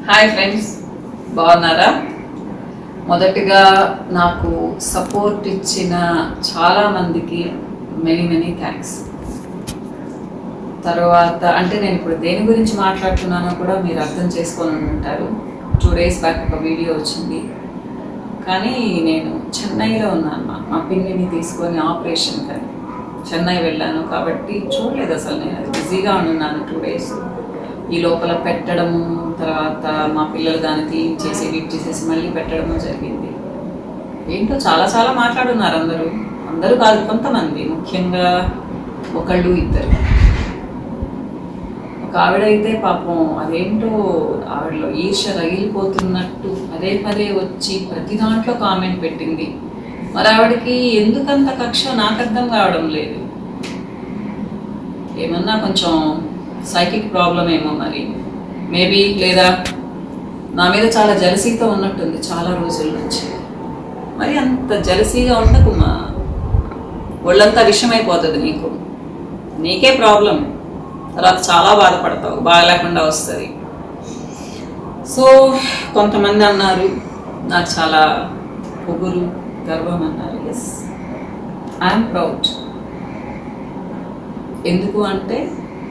hi friends బాగున్నారా మొదటిగా నాకు సపోర్ట్ ఇచ్చిన చాలా మందికి మెనీ మెనీ థ్యాంక్స్ తర్వాత అంటే నేను ఇప్పుడు దేని గురించి మాట్లాడుతున్నానో కూడా మీరు అర్థం చేసుకొని ఉంటారు టూ డేస్ బ్యాక్ ఒక వీడియో వచ్చింది కానీ నేను చెన్నైలో ఉన్నాను మా మా పిన్నిని తీసుకొని ఆపరేషన్ కానీ చెన్నై వెళ్ళాను కాబట్టి చూడలేదు అసలు నేను అది బిజీగా ఉన్నాను టూ డేస్ ఈ లోపల పెట్టడము తర్వాత మా పిల్లలు దాన్ని క్లీన్ చేసి ఎడిట్ చేసేసి మళ్ళీ పెట్టడము జరిగింది ఏంటో చాలా చాలా మాట్లాడున్నారు అందరూ అందరూ కాదు కొంతమంది ముఖ్యంగా ఒకళ్ళు ఇద్దరు ఒక ఆవిడైతే పాపం అదేంటో ఆవిడలో ఈర్ష రగిలిపోతున్నట్టు పదే పదే వచ్చి ప్రతి దాంట్లో కామెంట్ పెట్టింది మరి ఆవిడకి ఎందుకంత కక్ష నాకు అర్థం కావడం లేదు ఏమన్నా కొంచెం సైకిక్ ప్రాబ్లం ఏమో మరి మేబీ లేదా నా మీద చాలా జలసీతో ఉన్నట్టుంది చాలా రోజుల నుంచి మరి అంత జలసీగా ఉండకు మా ఒళ్ళంతా విషమైపోతుంది నీకు నీకే ప్రాబ్లం తర్వాత చాలా బాధపడతావు బాగా లేకుండా వస్తుంది సో కొంతమంది అన్నారు నాకు చాలా పొగురు గర్వం అన్నారు ఎస్ ఐఎమ్ ప్రౌడ్ ఎందుకు అంటే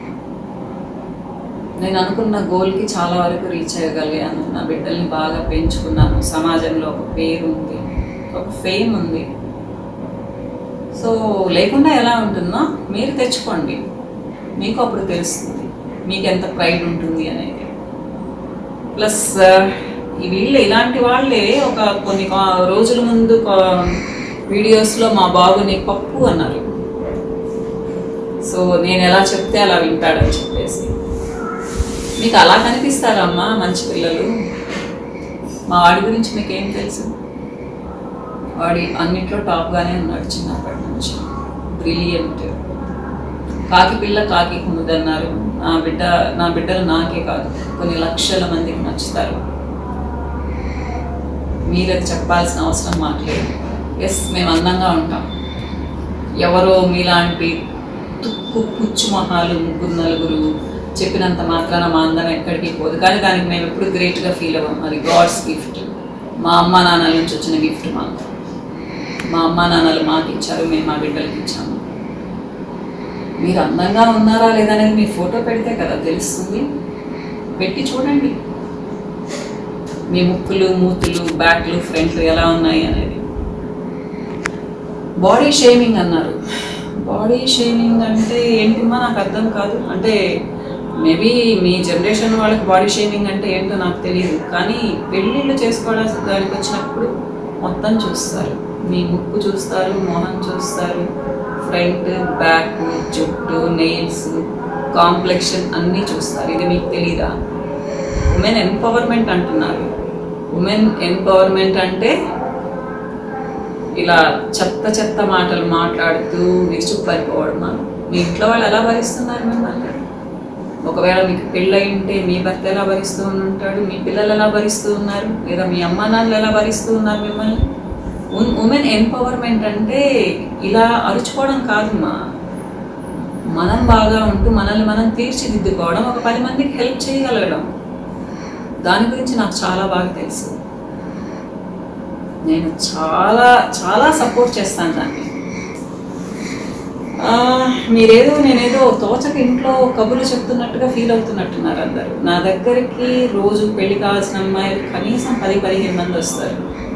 నేను అనుకున్న గోల్కి చాలా వరకు రీచ్ అయ్యగలిగాను నా బిడ్డల్ని బాగా పెంచుకున్నాను సమాజంలో ఒక పేరు ఉంది ఒక ఫేమ్ ఉంది సో లేకుండా ఎలా ఉంటుందో మీరు తెచ్చుకోండి మీకు అప్పుడు తెలుస్తుంది మీకు ఎంత ప్రైడ్ ఉంటుంది అనేది ప్లస్ ఈ వీళ్ళు ఇలాంటి వాళ్ళే ఒక కొన్ని కా- రోజుల ముందు కా- వీడియోస్లో మా బాబుని పప్పు అన్నారు సో నేను ఎలా చెప్తే అలా వింటాడని చెప్పేసి మీకు అలా కనిపిస్తారమ్మా మంచి పిల్లలు మా వాడి గురించి మీకు ఏం తెలుసు వాడి అన్నిట్లో టాప్గానే ఉన్నాడు చిన్నప్పటి నుంచి బ్రిలియంట్ కాకి పిల్ల కాకి కుముదన్నారు నా బిడ్డ నా బిడ్డలు నాకే కాదు కొన్ని లక్షల మందికి నచ్చుతారు మీరు అది చెప్పాల్సిన అవసరం మాకు లేదు ఎస్ మేము అందంగా ఉంటాం ఎవరో మీలాంటి తుక్కు పుచ్చు మొహాలు ముగ్గురు నలుగురు చెప్పినంత మాత్రాన మా అందం ఎక్కడికి పోదు కానీ దానికి మేము ఎప్పుడు గ్రేట్గా ఫీల్ అవ్వం అది గాడ్స్ గిఫ్ట్ మా అమ్మ నాన్నల నుంచి వచ్చిన గిఫ్ట్ మాకు మా అమ్మ నాన్నలు మాకు ఇచ్చారు మేము మా బిడ్డలకి ఇచ్చాము మీరు అందంగా ఉన్నారా లేదా అనేది మీ ఫోటో పెడితే కదా తెలుస్తుంది పెట్టి చూడండి మీ ముక్కులు మూతులు బ్యాక్లు ఫ్రంట్లు ఎలా ఉన్నాయి అనేది బాడీ షేమింగ్ అన్నారు బాడీ షేమింగ్ అంటే ఏంటిమా నాకు అర్థం కాదు అంటే మేబీ మీ జనరేషన్ వాళ్ళకి బాడీ షేమింగ్ అంటే ఏంటో నాకు తెలియదు కానీ పెళ్ళిళ్ళు చేసుకోవడానికి దానికి వచ్చినప్పుడు మొత్తం చూస్తారు మీ ముక్కు చూస్తారు మొహం చూస్తారు ఫ్రంట్ బ్యాక్ జుట్టు నెయిల్స్ కాంప్లెక్షన్ అన్నీ చూస్తారు ఇది మీకు తెలీదా ఉమెన్ ఎంపవర్మెంట్ అంటున్నారు ఉమెన్ ఎంపవర్మెంట్ అంటే ఇలా చెత్త చెత్త మాటలు మాట్లాడుతూ విరుచుకుపడిపోవడమా మీ ఇంట్లో వాళ్ళు ఎలా భరిస్తున్నారు మిమ్మల్ని ఒకవేళ మీకు పెళ్ళై ఉంటే మీ భర్త ఎలా భరిస్తూ ఉంటాడు మీ పిల్లలు ఎలా భరిస్తూ ఉన్నారు లేదా మీ అమ్మా నాన్నలు ఎలా భరిస్తూ ఉన్నారు మిమ్మల్ని ఉమెన్ ఎంపవర్మెంట్ అంటే ఇలా అరుచుకోవడం కాదమ్మా మనం బాగా ఉంటూ మనల్ని మనం తీర్చిదిద్దుకోవడం ఒక పది మందికి హెల్ప్ చేయగలగడం దాని గురించి నాకు చాలా బాగా తెలుసు నేను చాలా చాలా సపోర్ట్ చేస్తాను దాన్ని ఆ, మీరేదో నేనేదో తోచక ఇంట్లో కబుర్లు చెప్తున్నట్టుగా ఫీల్ అవుతున్నట్టున్నారు అందరు నా దగ్గరికి రోజు పెళ్లి కావాల్సిన అమ్మాయిలు కనీసం పది పదిహేను మంది వస్తారు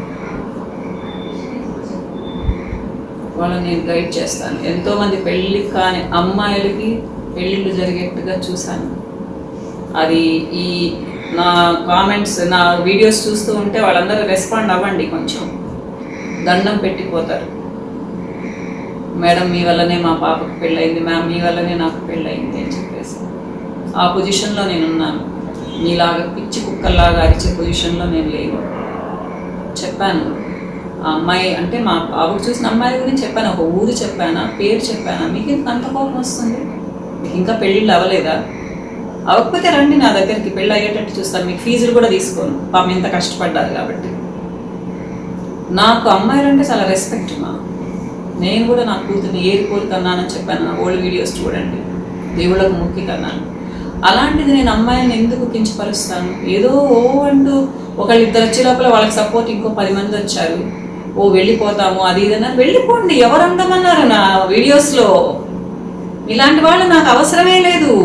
వాళ్ళని నేను గైడ్ చేస్తాను ఎంతోమంది పెళ్ళి కాని అమ్మాయిలకి పెళ్ళిళ్ళు జరిగేట్టుగా చూశాను అది ఈ నా కామెంట్స్ నా వీడియోస్ చూస్తూ ఉంటే వాళ్ళందరూ రెస్పాండ్ అవ్వండి కొంచెం దండం పెట్టిపోతారు మేడం మీ వల్లనే మా పాపకు పెళ్ళయింది మ్యామ్ మీ వల్లనే నాకు పెళ్ళయింది అని చెప్పేసి ఆ పొజిషన్లో నేను ఉన్నాను మీలాగా పిచ్చి కుక్కల్లాగా అరిచే పొజిషన్లో నేను లేను చెప్పాను ఆ అమ్మాయి అంటే మా బాబుకు చూసిన అమ్మాయి గురించి చెప్పాను ఒక ఊరు చెప్పానా పేరు చెప్పానా మీకు ఎందుకు అంత కోపం వస్తుంది మీకు ఇంకా పెళ్ళిళ్ళు అవ్వలేదా అవ్వకపోతే రండి నా దగ్గరికి పెళ్ళి అయ్యేటట్టు చూస్తాను మీకు ఫీజులు కూడా తీసుకోను పాపం ఎంత కష్టపడ్డారు కాబట్టి నాకు అమ్మాయిలు అంటే చాలా రెస్పెక్ట్ మా నేను కూడా నా కూతుర్ని ఏరిపోలు కన్నానని చెప్పాను నా ఓల్డ్ వీడియోస్ చూడండి దేవుళ్ళకు ముక్కి కన్నాను అలాంటిది నేను అమ్మాయిని ఎందుకు కించపరుస్తాను ఏదో ఓ అంటూ ఒకళ్ళు ఇద్దరు వచ్చే లోపల వాళ్ళకి సపోర్ట్ ఇంకో పది మంది వచ్చారు ఓ వెళ్ళిపోతాము అది ఇదన్నా వెళ్ళిపోండి ఎవరు ఉండమన్నారు నా వీడియోస్లో ఇలాంటి వాళ్ళు నాకు అవసరమే లేదు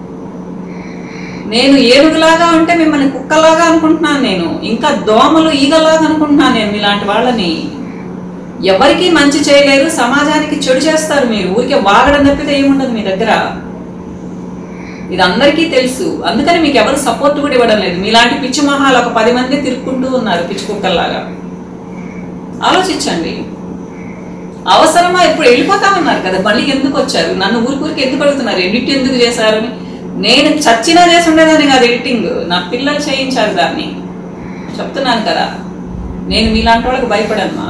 నేను ఏనుగులాగా ఉంటే మిమ్మల్ని కుక్కలాగా అనుకుంటున్నాను నేను ఇంకా దోమలు ఈగలాగా అనుకుంటున్నాను నేను ఇలాంటి వాళ్ళని ఎవరికి మంచి చేయలేరు సమాజానికి చెడు చేస్తారు మీరు ఊరికే వాగడం తప్పితే ఏముండదు మీ దగ్గర ఇది అందరికీ తెలుసు అందుకని మీకు ఎవరు సపోర్ట్ కూడా ఇవ్వడం లేదు మీలాంటి పిచ్చి మహాలు ఒక పది మంది తిరుక్కుంటూ ఉన్నారు పిచ్చి కుక్కల్లాగా ఆలోచించండి అవసరమా ఇప్పుడు వెళ్ళిపోతామన్నారు కదా మళ్ళీ ఎందుకు వచ్చారు నన్ను ఊరికూరికి ఎందుకు అడుగుతున్నారు ఎడిట్ ఎందుకు చేశారు అని నేను చచ్చినా చేసి ఉండేదాన్ని కాదు ఎడిటింగ్ నా పిల్లలు చేయించారు దాన్ని చెప్తున్నాను కదా నేను మీలాంటి వాళ్ళకి భయపడమ్మా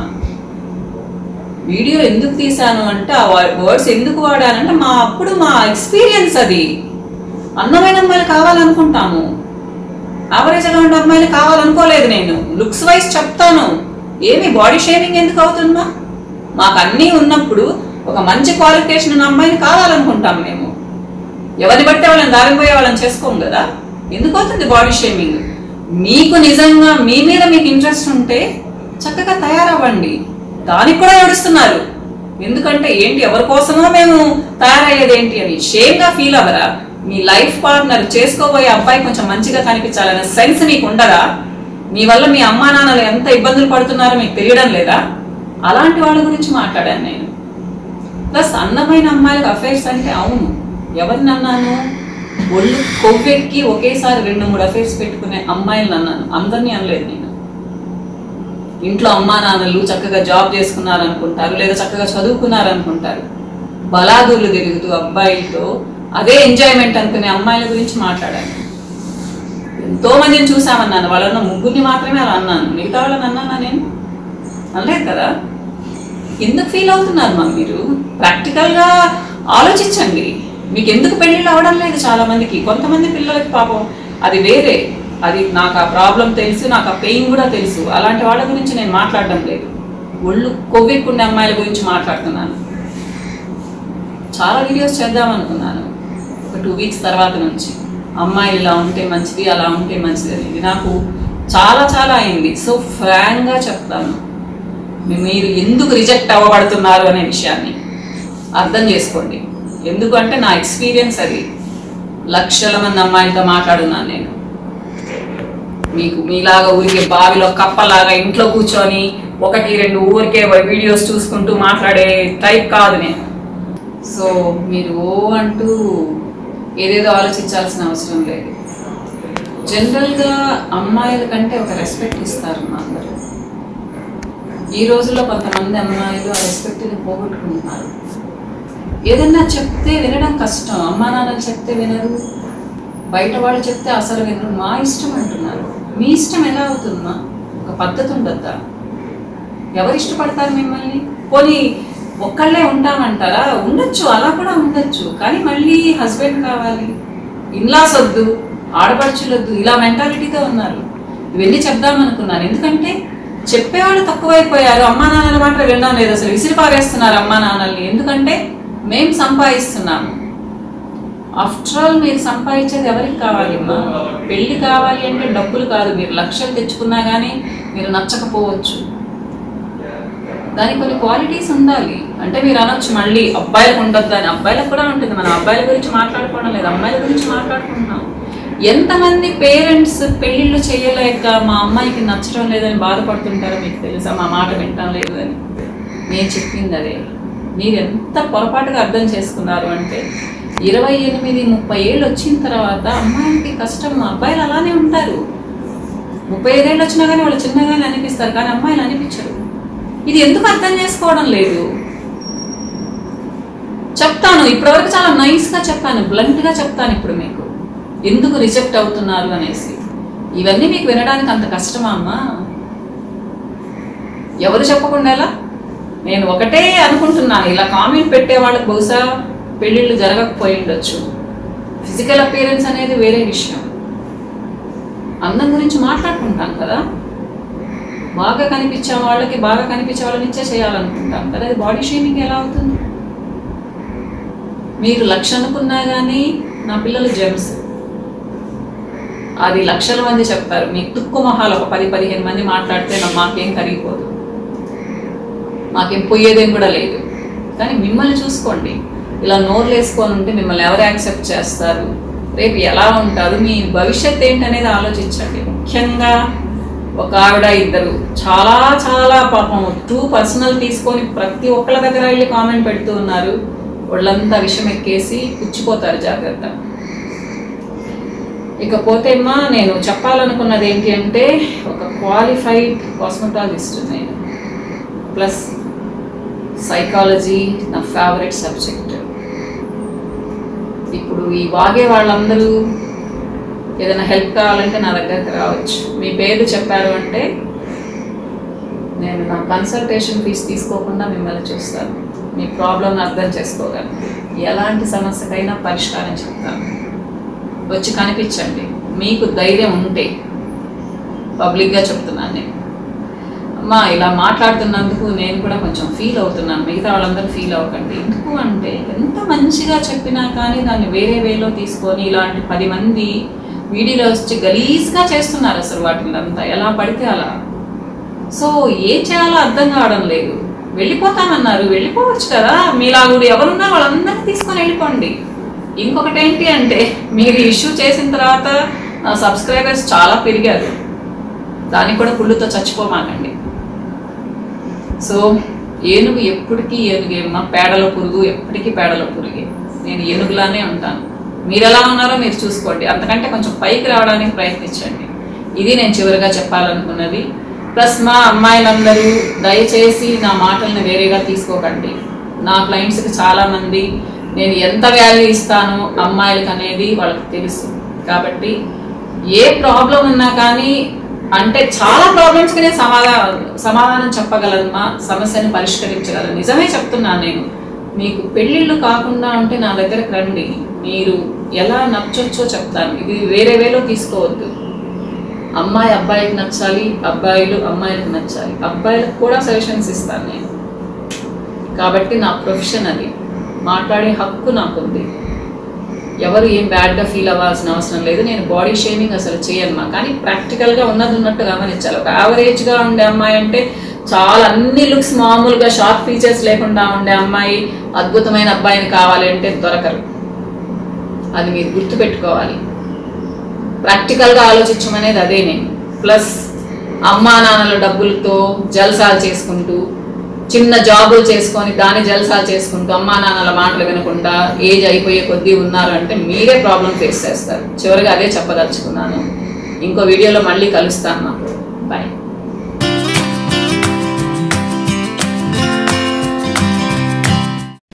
వీడియో ఎందుకు తీశాను అంటే ఆ వర్డ్స్ ఎందుకు వాడానంటే మా అప్పుడు మా ఎక్స్పీరియన్స్ అది అందమైన అమ్మాయిలు కావాలనుకుంటాము యావరేజ్గా ఉండే అమ్మాయిలు కావాలనుకోలేదు నేను లుక్స్ వైజ్ చెప్తాను ఏమి బాడీ షేవింగ్ ఎందుకు అవుతుందా మాకు అన్నీ ఉన్నప్పుడు ఒక మంచి క్వాలిఫికేషన్ ఉన్న అమ్మాయిని కావాలనుకుంటాం మేము ఎవరిని బట్టి వాళ్ళని దారిపోయే వాళ్ళని చేసుకోం కదా ఎందుకు అవుతుంది బాడీ షేమింగ్ మీకు నిజంగా మీ మీద మీకు ఇంట్రెస్ట్ ఉంటే చక్కగా తయారవ్వండి దానికి కూడా ఏడుస్తున్నారు ఎందుకంటే ఏంటి ఎవరి కోసమో మేము తయారయ్యేది ఏంటి అని షేమ్గా ఫీల్ అవ్వరా మీ లైఫ్ పార్ట్నర్ చేసుకోబోయే అబ్బాయి కొంచెం మంచిగా కనిపించాలనే సెన్స్ మీకు ఉండదా మీ వల్ల మీ అమ్మా నాన్నలు ఎంత ఇబ్బందులు పడుతున్నారో మీకు తెలియడం లేదా అలాంటి వాళ్ళ గురించి మాట్లాడాను నేను ప్లస్ అందమైన అమ్మాయిలకు అఫైర్స్ అంటే అవును ఎవరిని అన్నాను ఒళ్ళు కొవ్వెక్కి ఒకేసారి రెండు మూడు అఫైర్స్ పెట్టుకునే అమ్మాయిలను అన్నాను అందరినీ అనలేదు నేను ఇంట్లో అమ్మా నాన్నలు చక్కగా జాబ్ చేసుకున్నారు అనుకుంటారు లేదా చక్కగా చదువుకున్నారు అనుకుంటారు బలాదూర్లు తిరుగుతూ అబ్బాయిలతో అదే ఎంజాయ్మెంట్ అనుకునే అమ్మాయిల గురించి మాట్లాడాను ఎంతో మందిని చూసామన్నాను వాళ్ళన్న ముగ్గురిని మాత్రమే అలా అన్నాను మిగతా వాళ్ళని అన్నానా నేను అనలేదు కదా ఎందుకు ఫీల్ అవుతున్నారు మా మీరు ప్రాక్టికల్గా ఆలోచించండి మీకు ఎందుకు పెళ్ళిళ్ళు అవడం లేదు చాలా మందికి కొంతమంది పిల్లలకి పాపం అది వేరే అది నాకు ఆ ప్రాబ్లం తెలుసు నాకు ఆ పెయిన్ కూడా తెలుసు అలాంటి వాళ్ళ గురించి నేను మాట్లాడడం లేదు ఒళ్ళు కొవ్వెక్కుండే అమ్మాయిల గురించి మాట్లాడుతున్నాను చాలా వీడియోస్ చేద్దాం అనుకున్నాను ఒక టూ వీక్స్ తర్వాత నుంచి అమ్మాయిలు ఇలా ఉంటే మంచిది అలా ఉంటే మంచిది అని ఇది నాకు చాలా చాలా అయింది సో ఫ్రాంక్గా చెప్తాను మీ- మీరు ఎందుకు రిజెక్ట్ అవ్వబడుతున్నారు అనే విషయాన్ని అర్థం చేసుకోండి ఎందుకంటే నా ఎక్స్పీరియన్స్ అది లక్షల మంది అమ్మాయిలతో మాట్లాడున్నాను నేను మీకు మీలాగా ఊరికే బావిలో కప్పలాగా ఇంట్లో కూర్చొని ఒకటి రెండు ఊరికే వీడియోస్ చూసుకుంటూ మాట్లాడే టైప్ కాదు నేను సో మీరు ఓ అంటూ ఏదేదో ఆలోచించాల్సిన అవసరం లేదు జనరల్గా అమ్మాయిల కంటే ఒక రెస్పెక్ట్ ఇస్తారు మా అందరూ ఈ రోజుల్లో కొంతమంది అమ్మాయిలు ఆ రెస్పెక్ట్ని పోగొట్టుకుంటున్నారు ఏదన్నా చెప్తే వినడం కష్టం అమ్మా నాన్నలు చెప్తే వినరు బయట వాళ్ళు చెప్తే అసలు వినరు మా ఇష్టం అంటున్నారు మీ ఇష్టం ఎలా అవుతుందమ్మా ఒక పద్ధతి ఉండద్దా ఎవరు ఇష్టపడతారు మిమ్మల్ని పోనీ ఒక్కళ్ళే ఉంటామంటారా ఉండొచ్చు అలా కూడా ఉండొచ్చు కానీ మళ్ళీ హస్బెండ్ కావాలి ఇన్లాస్ వద్దు ఆడపడుచులొద్దు ఇలా మెంటాలిటీతో ఉన్నారు ఇవన్నీ చెప్దాం అనుకున్నాను ఎందుకంటే చెప్పేవాళ్ళు తక్కువైపోయారు అమ్మా నాన్నల మాట వినడం లేదు అసలు విసిరి పారేస్తున్నారు అమ్మా నాన్నల్ని ఎందుకంటే మేము సంపాదిస్తున్నాము ఆఫ్టర్ ఆల్ మీరు సంపాదించేది ఎవరికి కావాలి అమ్మా పెళ్లి కావాలి అంటే డబ్బులు కాదు మీరు లక్షలు తెచ్చుకున్నా కానీ మీరు నచ్చకపోవచ్చు దానికి కొన్ని క్వాలిటీస్ ఉండాలి అంటే మీరు అనొచ్చు మళ్ళీ అబ్బాయిలకు ఉండొద్దు అని అబ్బాయిలకు కూడా ఉంటుంది మనం అబ్బాయిల గురించి మాట్లాడుకోవడం లేదు అమ్మాయిల గురించి మాట్లాడుకుంటున్నాం ఎంతమంది పేరెంట్స్ పెళ్ళిళ్ళు చేయలేక మా అమ్మాయికి నచ్చడం లేదని బాధపడుతుంటారో మీకు తెలుసా మా మాట వినటం లేదు అని నేను చెప్పింది అదే మీరు ఎంత పొరపాటుగా అర్థం చేసుకున్నారు అంటే ఇరవై ఎనిమిది ముప్పై ఏళ్ళు వచ్చిన తర్వాత అమ్మాయిలకి కష్టం అబ్బాయిలు అలానే ఉంటారు ముప్పై ఐదేళ్ళు వచ్చినా కానీ వాళ్ళు చిన్నగానే అనిపిస్తారు కానీ అమ్మాయిలు అనిపించరు ఇది ఎందుకు అర్థం చేసుకోవడం లేదు చెప్తాను ఇప్పటివరకు చాలా నైస్గా చెప్పాను బ్లంట్గా చెప్తాను ఇప్పుడు మీకు ఎందుకు రిజెక్ట్ అవుతున్నారు అనేసి ఇవన్నీ మీకు వినడానికి అంత కష్టమా అమ్మా ఎవరు చెప్పకుండా ఎలా నేను ఒకటే అనుకుంటున్నాను ఇలా కామెంట్ పెట్టే వాళ్ళకి బహుశా పెళ్ళిళ్ళు జరగకపోయి ఉండొచ్చు ఫిజికల్ అపియరెన్స్ అనేది వేరే విషయం అందం గురించి మాట్లాడుకుంటాం కదా బాగా కనిపించే వాళ్ళకి బాగా కనిపించే వాళ్ళని ఇచ్చే చేయాలనుకుంటాం కదా అది బాడీ షేమింగ్ ఎలా అవుతుంది మీరు లక్ష అనుకున్నా కానీ నా పిల్లలు జెమ్స్ అది లక్షల మంది చెప్తారు మీ తుక్కు మొహాలు ఒక పది పదిహేను మంది మాట్లాడితే నా మాకేం కరిగిపోదు మాకేం పోయేదేం కూడా లేదు కానీ మిమ్మల్ని చూసుకోండి ఇలా నోర్లు వేసుకొని ఉంటే మిమ్మల్ని ఎవరు యాక్సెప్ట్ చేస్తారు రేపు ఎలా ఉంటారు మీ భవిష్యత్ ఏంటనేది ఆలోచించండి ముఖ్యంగా ఒక ఆవిడ ఇద్దరు చాలా చాలా పాపం టూ పర్సనల్ తీసుకొని ప్రతి ఒక్కళ్ళ దగ్గర వెళ్ళి కామెంట్ పెడుతూ ఉన్నారు వాళ్ళంతా విషయం ఎక్కేసి పుచ్చిపోతారు జాగ్రత్త ఇకపోతే అమ్మా నేను చెప్పాలనుకున్నది ఏంటి అంటే ఒక క్వాలిఫైడ్ కాస్మెటాలజిస్ట్ నేను ప్లస్ సైకాలజీ నా ఫేవరెట్ సబ్జెక్ట్ ఇప్పుడు ఈ వాగే వాళ్ళందరూ ఏదైనా హెల్ప్ కావాలంటే నా దగ్గరికి రావచ్చు మీ పేరు చెప్పారు అంటే నేను నా కన్సల్టేషన్ ఫీజు తీసుకోకుండా మిమ్మల్ని చూస్తాను మీ ప్రాబ్లం అర్థం చేసుకోగలను ఎలాంటి సమస్యకైనా పరిష్కారం చెప్తాను వచ్చి కనిపించండి మీకు ధైర్యం ఉంటే పబ్లిక్గా చెప్తున్నాను నేను అమ్మా ఇలా మాట్లాడుతున్నందుకు నేను కూడా కొంచెం ఫీల్ అవుతున్నాను మిగతా వాళ్ళందరూ ఫీల్ అవ్వకండి ఎందుకు అంటే ఎంత మంచిగా చెప్పినా కానీ దాన్ని వేరే వేలో తీసుకొని ఇలాంటి పది మంది వీడియోలో వచ్చి గలీజ్గా చేస్తున్నారు అసలు వాటిని అంతా ఎలా పడితే అలా సో ఏం చేయాలో అర్థం కావడం లేదు వెళ్ళిపోతామన్నారు వెళ్ళిపోవచ్చు కదా మీలాగుడు ఎవరున్నా వాళ్ళందరినీ తీసుకొని వెళ్ళిపోండి ఇంకొకటి ఏంటి అంటే మీరు ఇష్యూ చేసిన తర్వాత నా సబ్స్క్రైబర్స్ చాలా పెరిగారు దానికి కూడా కుళ్ళుతో చచ్చిపోమాకండి సో ఏనుగు ఎప్పటికీ ఏనుగేమ్మా పేడల పురుగు ఎప్పటికీ పేడల పురుగే నేను ఏనుగులానే ఉంటాను మీరు ఎలా ఉన్నారో మీరు చూసుకోండి అంతకంటే కొంచెం పైకి రావడానికి ప్రయత్నించండి ఇది నేను చివరిగా చెప్పాలనుకున్నది ప్లస్ మా అమ్మాయిలందరూ దయచేసి నా మాటల్ని వేరేగా తీసుకోకండి నా క్లయింట్స్కి చాలామంది నేను ఎంత వాల్యూ ఇస్తానో అమ్మాయిలకు అనేది వాళ్ళకి తెలుసు కాబట్టి ఏ ప్రాబ్లం ఉన్నా కానీ అంటే చాలా ప్రాబ్లమ్స్కి నేను సమాధానం సమాధానం చెప్పగలను మా సమస్యను పరిష్కరించగలను నిజమే చెప్తున్నాను నేను మీకు పెళ్ళిళ్ళు కాకుండా ఉంటే నా దగ్గరకు రండి మీరు ఎలా నచ్చొచ్చో చెప్తాను ఇది వేరే వేలో తీసుకోవద్దు అమ్మాయి అబ్బాయికి నచ్చాలి అబ్బాయిలు అమ్మాయిలకు నచ్చాలి అబ్బాయిలకు కూడా సజెషన్స్ ఇస్తాను నేను కాబట్టి నా ప్రొఫెషన్ అది మాట్లాడే హక్కు నాకుంది ఎవరు ఏం బ్యాడ్గా ఫీల్ అవ్వాల్సిన అవసరం లేదు నేను బాడీ షేమింగ్ అసలు చేయను కానీ ప్రాక్టికల్గా ఉన్నది ఉన్నట్టు గమనించాలి ఒక యావరేజ్గా ఉండే అమ్మాయి అంటే చాలా అన్ని లుక్స్ మామూలుగా షార్ప్ ఫీచర్స్ లేకుండా ఉండే అమ్మాయి అద్భుతమైన అబ్బాయిని కావాలి అంటే దొరకరు అది మీరు గుర్తుపెట్టుకోవాలి ప్రాక్టికల్గా ఆలోచించమనేది అదే నేను ప్లస్ అమ్మా నాన్నల డబ్బులతో జల్సాలు చేసుకుంటూ చిన్న జాబులు చేసుకొని దాన్ని జల్సాలు చేసుకుంటూ అమ్మా నాన్నల మాటలు వినకుండా ఏజ్ అయిపోయే కొద్దీ ఉన్నారు అంటే మీరే ప్రాబ్లం ఫేస్ చేస్తారు చివరిగా అదే చెప్పదలుచుకున్నాను ఇంకో వీడియోలో మళ్ళీ కలుస్తాను నాకు బాయ్